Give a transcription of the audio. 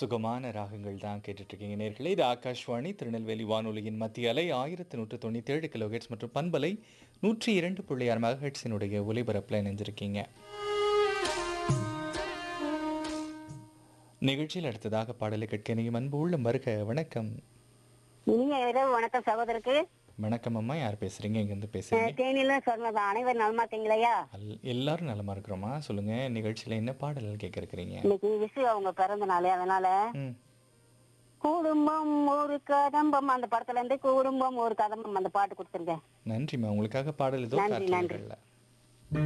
சுகமான ராகங்கள் தான் கேட்டுட்டு இருக்கீங்க நேர்களே இது ஆகாஷ்வாணி திருநெல்வேலி வானொலியின் மத்திய அலை ஆயிரத்தி நூற்று தொண்ணூற்றி ஏழு கிலோஹெட்ஸ் மற்றும் பண்பலை நூற்றி இரண்டு புள்ளி ஆறு மெகாஹெட்ஸினுடைய ஒலிபரப்பில் இணைஞ்சிருக்கீங்க நிகழ்ச்சியில் அடுத்ததாக பாடலை கேட்க நீங்கள் அன்பு உள்ள மருக வணக்கம் இனிய இரவு வணக்கம் சகோதரருக்கு வணக்கம் அம்மா யார் பேசுறீங்க இங்கேருந்து பேசுறீங்க தேனியில சொன்னது அனைவரும் நலமா இருக்கீங்களையா அல்- எல்லாரும் நலமா இருக்கிறோமா சொல்லுங்க நிகழ்ச்சியில என்ன பாடல் கேட்க இருக்கிறீங்க இன்னைக்கு விசு அவங்க பிறந்த நாள் அதனால ம் குடும்பம் ஒரு கதம்பம் அந்த படத்துல இருந்து குடும்பம் ஒரு கதம்பம் அந்த பாட்டு கொடுத்துருங்க நன்றிம்மா உங்களுக்காக பாடல் ஏதோ நன்றி, நன்றி. காட்டுறீங்கல்ல